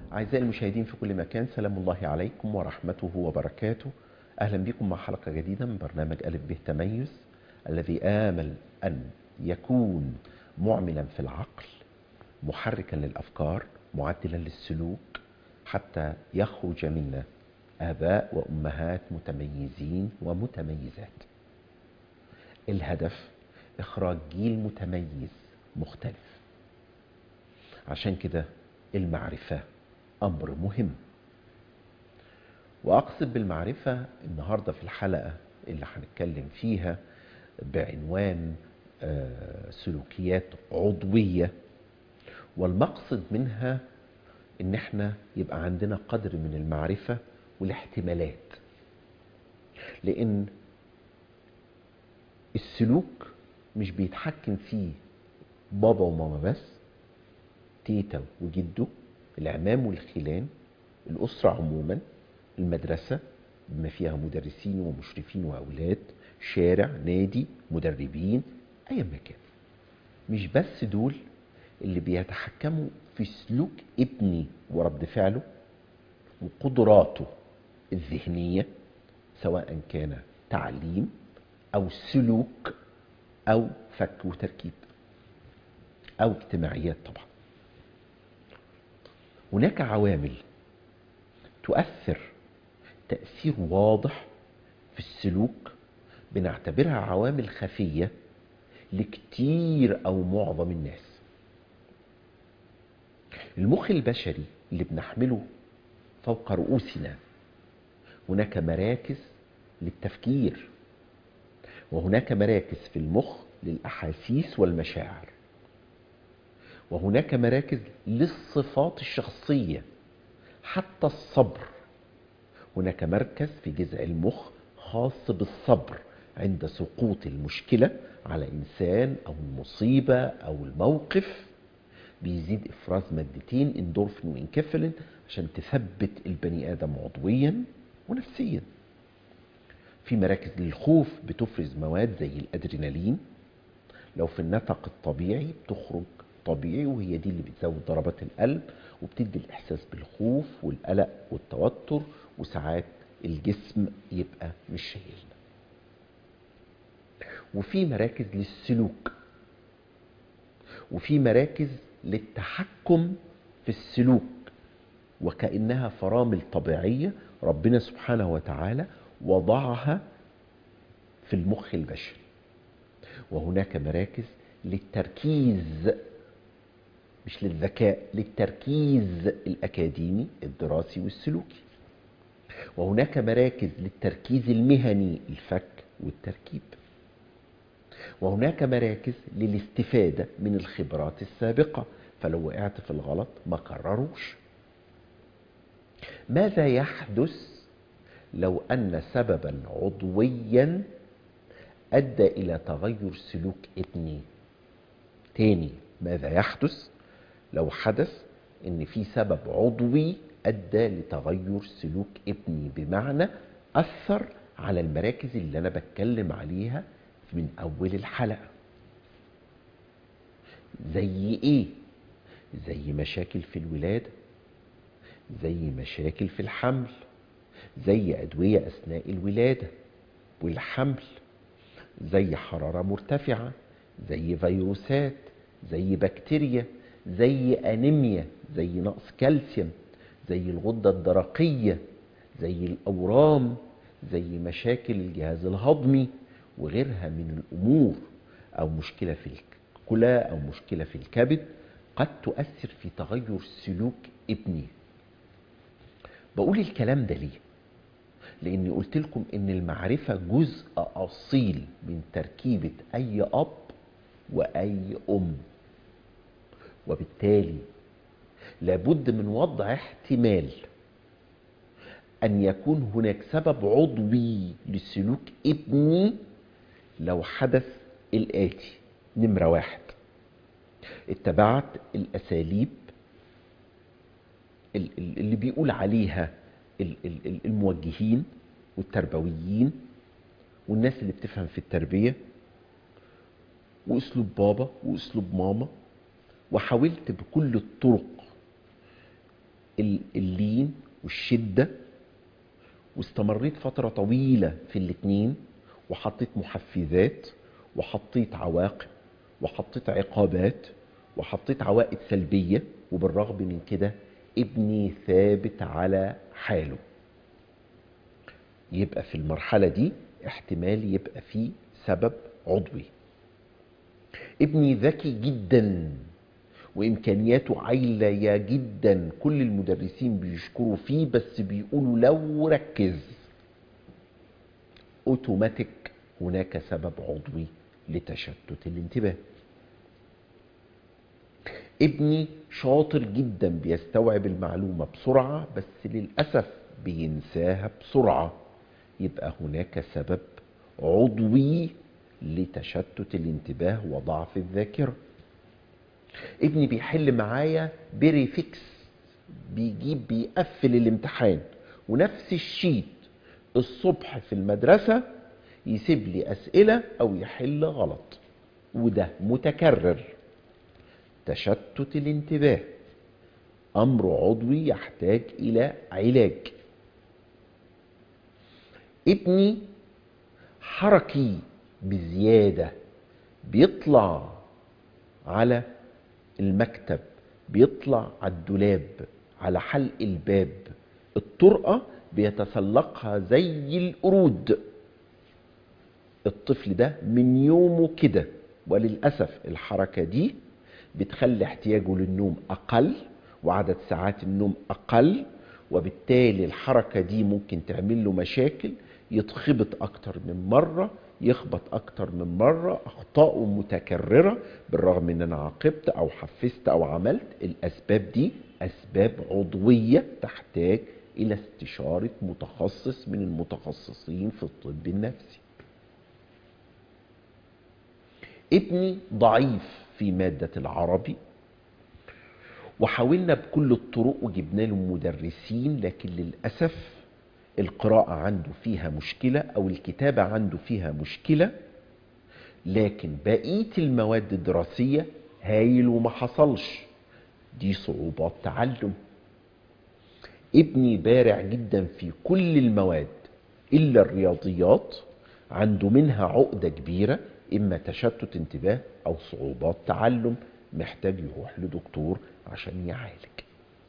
أعزائي المشاهدين في كل مكان سلام الله عليكم ورحمته وبركاته أهلا بكم مع حلقة جديدة من برنامج ألف به تميز الذي آمل أن يكون معملا في العقل محركا للأفكار معدلا للسلوك حتى يخرج منا آباء وأمهات متميزين ومتميزات الهدف إخراج جيل متميز مختلف عشان كده المعرفة أمر مهم وأقصد بالمعرفة النهاردة في الحلقة اللي هنتكلم فيها بعنوان آه، سلوكيات عضوية والمقصد منها ان احنا يبقى عندنا قدر من المعرفة والاحتمالات لان السلوك مش بيتحكم فيه بابا وماما بس تيتا وجده العمام والخلان الأسرة عموما المدرسة بما فيها مدرسين ومشرفين وأولاد شارع نادي مدربين أي مكان مش بس دول اللي بيتحكموا في سلوك ابني ورد فعله وقدراته الذهنية سواء كان تعليم أو سلوك أو فك وتركيب أو اجتماعيات طبعا هناك عوامل تؤثر تأثير واضح في السلوك بنعتبرها عوامل خفية لكتير أو معظم الناس المخ البشري اللي بنحمله فوق رؤوسنا هناك مراكز للتفكير وهناك مراكز في المخ للأحاسيس والمشاعر وهناك مراكز للصفات الشخصية حتى الصبر هناك مركز في جذع المخ خاص بالصبر عند سقوط المشكلة على إنسان أو المصيبة أو الموقف بيزيد إفراز مادتين اندورفين وانكفلين عشان تثبت البني آدم عضويا ونفسيا في مراكز للخوف بتفرز مواد زي الأدرينالين لو في النفق الطبيعي بتخرج طبيعي وهي دي اللي بتزود ضربات القلب وبتدي الإحساس بالخوف والقلق والتوتر وساعات الجسم يبقى مش شايلنا وفي مراكز للسلوك وفي مراكز للتحكم في السلوك وكأنها فرامل طبيعية ربنا سبحانه وتعالى وضعها في المخ البشري وهناك مراكز للتركيز مش للذكاء للتركيز الأكاديمي الدراسي والسلوكي وهناك مراكز للتركيز المهني الفك والتركيب وهناك مراكز للاستفادة من الخبرات السابقة فلو وقعت في الغلط ما كرروش ماذا يحدث لو أن سببا عضويا أدى إلى تغير سلوك ابني تاني ماذا يحدث لو حدث ان في سبب عضوي ادى لتغير سلوك ابني بمعنى اثر على المراكز اللي انا بتكلم عليها من اول الحلقه زي ايه زي مشاكل في الولاده زي مشاكل في الحمل زي ادويه اثناء الولاده والحمل زي حراره مرتفعه زي فيروسات زي بكتيريا زي انيميا زي نقص كالسيوم زي الغده الدرقيه زي الاورام زي مشاكل الجهاز الهضمي وغيرها من الامور او مشكله في الكلى او مشكله في الكبد قد تؤثر في تغير سلوك ابني بقول الكلام ده ليه لاني قلت لكم ان المعرفه جزء اصيل من تركيبه اي اب واي ام وبالتالي لابد من وضع احتمال ان يكون هناك سبب عضوي لسلوك ابني لو حدث الاتي نمره واحد اتبعت الاساليب اللي بيقول عليها الموجهين والتربويين والناس اللي بتفهم في التربيه واسلوب بابا واسلوب ماما وحاولت بكل الطرق اللين والشدة واستمريت فترة طويلة في الاتنين وحطيت محفزات وحطيت عواقب وحطيت عقابات وحطيت عوائد سلبية وبالرغم من كده ابني ثابت على حاله يبقى في المرحلة دي احتمال يبقى فيه سبب عضوي ابني ذكي جدا وامكانياته عالية جدا كل المدرسين بيشكروا فيه بس بيقولوا لو ركز اوتوماتيك هناك سبب عضوي لتشتت الانتباه ابني شاطر جدا بيستوعب المعلومة بسرعة بس للأسف بينساها بسرعة يبقى هناك سبب عضوي لتشتت الانتباه وضعف الذاكرة ابني بيحل معايا بيري فيكس بيجيب بيقفل الامتحان ونفس الشيت الصبح في المدرسة يسيب لي أسئلة أو يحل غلط وده متكرر تشتت الانتباه أمر عضوي يحتاج إلى علاج ابني حركي بزيادة بيطلع على المكتب بيطلع على الدولاب على حلق الباب الطرقة بيتسلقها زي القرود الطفل ده من يومه كده وللأسف الحركة دي بتخلي احتياجه للنوم أقل وعدد ساعات النوم أقل وبالتالي الحركة دي ممكن تعمل له مشاكل يتخبط أكتر من مرة يخبط أكتر من مرة أخطاءه متكررة بالرغم أن أنا عاقبت أو حفزت أو عملت الأسباب دي أسباب عضوية تحتاج إلى استشارة متخصص من المتخصصين في الطب النفسي ابني ضعيف في مادة العربي وحاولنا بكل الطرق وجبنا له مدرسين لكن للأسف القراءة عنده فيها مشكلة أو الكتابة عنده فيها مشكلة لكن بقية المواد الدراسية هايل وما حصلش دي صعوبات تعلم ابني بارع جدا في كل المواد إلا الرياضيات عنده منها عقدة كبيرة إما تشتت انتباه أو صعوبات تعلم محتاج يروح لدكتور عشان يعالج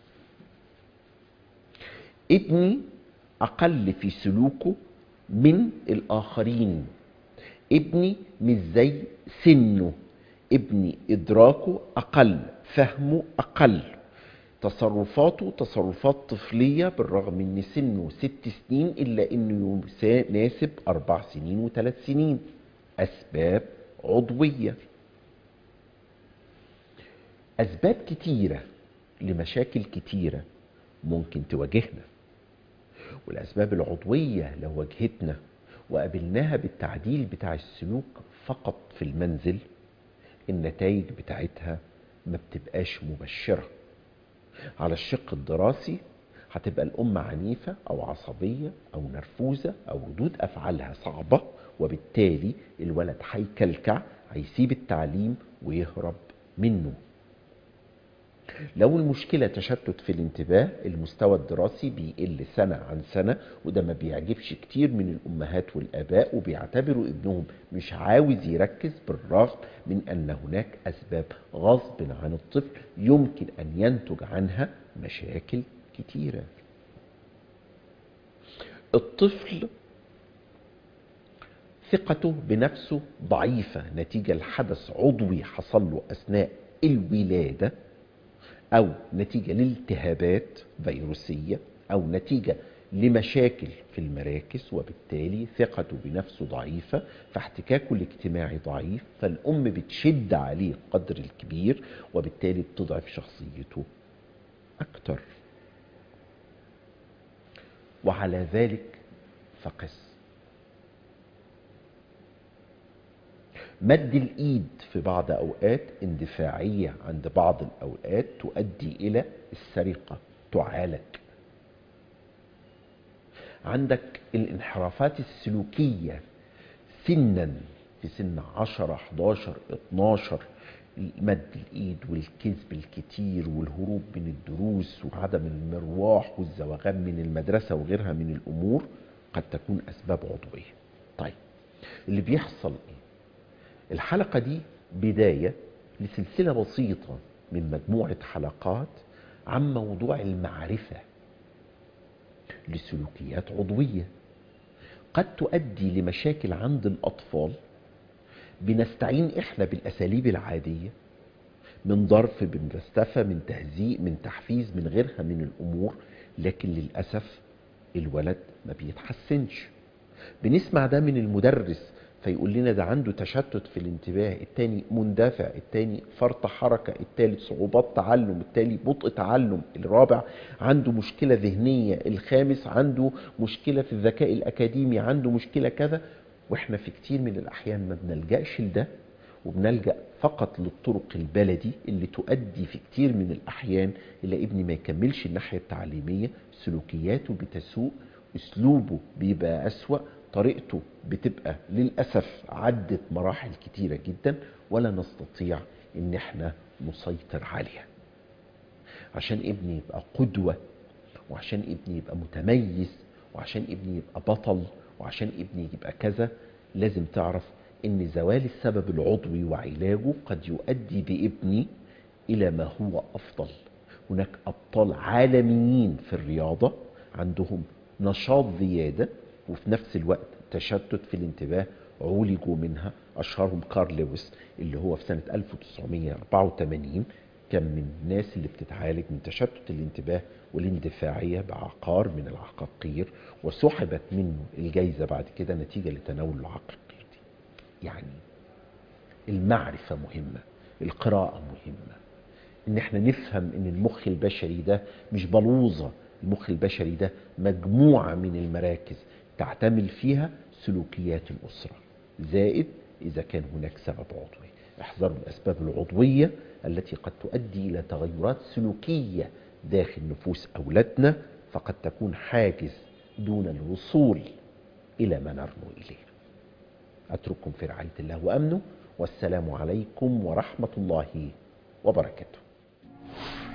ابني أقل في سلوكه من الآخرين ابني مش زي سنه ابني إدراكه أقل فهمه أقل تصرفاته تصرفات طفلية بالرغم ان سنه ست سنين الا انه يناسب اربع سنين وثلاث سنين اسباب عضوية اسباب كتيرة لمشاكل كتيرة ممكن تواجهنا والاسباب العضوية لو واجهتنا وقابلناها بالتعديل بتاع السلوك فقط في المنزل النتائج بتاعتها ما بتبقاش مبشره على الشق الدراسي هتبقى الأم عنيفة أو عصبية أو نرفوزة أو ردود أفعالها صعبة وبالتالي الولد هيكلكع هيسيب التعليم ويهرب منه لو المشكلة تشتت في الانتباه المستوى الدراسي بيقل سنة عن سنة وده ما بيعجبش كتير من الأمهات والآباء وبيعتبروا ابنهم مش عاوز يركز بالرغم من أن هناك أسباب غصب عن الطفل يمكن أن ينتج عنها مشاكل كتيرة الطفل ثقته بنفسه ضعيفة نتيجة لحدث عضوي حصل له أثناء الولادة أو نتيجة لالتهابات فيروسية أو نتيجة لمشاكل في المراكز وبالتالي ثقته بنفسه ضعيفة فاحتكاكه الاجتماعي ضعيف فالأم بتشد عليه قدر الكبير وبالتالي بتضعف شخصيته أكتر وعلى ذلك فقس مد الايد في بعض اوقات اندفاعيه عند بعض الاوقات تؤدي الى السرقه تعالج عندك الانحرافات السلوكيه سنا في سن 10 11 12 مد الايد والكذب الكتير والهروب من الدروس وعدم المرواح والزوغان من المدرسه وغيرها من الامور قد تكون اسباب عضويه. طيب اللي بيحصل ايه؟ الحلقه دي بدايه لسلسله بسيطه من مجموعه حلقات عن موضوع المعرفه لسلوكيات عضويه قد تؤدي لمشاكل عند الاطفال بنستعين احنا بالاساليب العاديه من ظرف من فلسفه من تهزيء من تحفيز من غيرها من الامور لكن للاسف الولد ما بيتحسنش بنسمع ده من المدرس فيقول لنا ده عنده تشتت في الانتباه التاني مندفع التاني فرط حركة التالت صعوبات تعلم التالي بطء تعلم الرابع عنده مشكلة ذهنية الخامس عنده مشكلة في الذكاء الأكاديمي عنده مشكلة كذا واحنا في كتير من الأحيان ما بنلجأش لده وبنلجأ فقط للطرق البلدي اللي تؤدي في كتير من الأحيان إلى ابني ما يكملش الناحية التعليمية سلوكياته بتسوء أسلوبه بيبقى أسوأ طريقته بتبقى للأسف عدت مراحل كتيرة جدا ولا نستطيع ان احنا نسيطر عليها عشان ابني يبقى قدوة وعشان ابني يبقى متميز وعشان ابني يبقى بطل وعشان ابني يبقى كذا لازم تعرف ان زوال السبب العضوي وعلاجه قد يؤدي بابني الى ما هو افضل هناك ابطال عالميين في الرياضة عندهم نشاط زيادة وفي نفس الوقت تشتت في الانتباه عولجوا منها اشهرهم كارل لويس اللي هو في سنه 1984 كان من الناس اللي بتتعالج من تشتت الانتباه والاندفاعيه بعقار من العقاقير وسحبت منه الجائزه بعد كده نتيجه لتناول العقاقير دي. يعني المعرفه مهمه، القراءه مهمه. ان احنا نفهم ان المخ البشري ده مش بلوظه، المخ البشري ده مجموعه من المراكز تعتمل فيها سلوكيات الأسرة زائد إذا كان هناك سبب عضوي احذروا الأسباب العضوية التي قد تؤدي إلى تغيرات سلوكية داخل نفوس أولادنا فقد تكون حاجز دون الوصول إلى ما نرنو إليه أترككم في رعاية الله وأمنه والسلام عليكم ورحمة الله وبركاته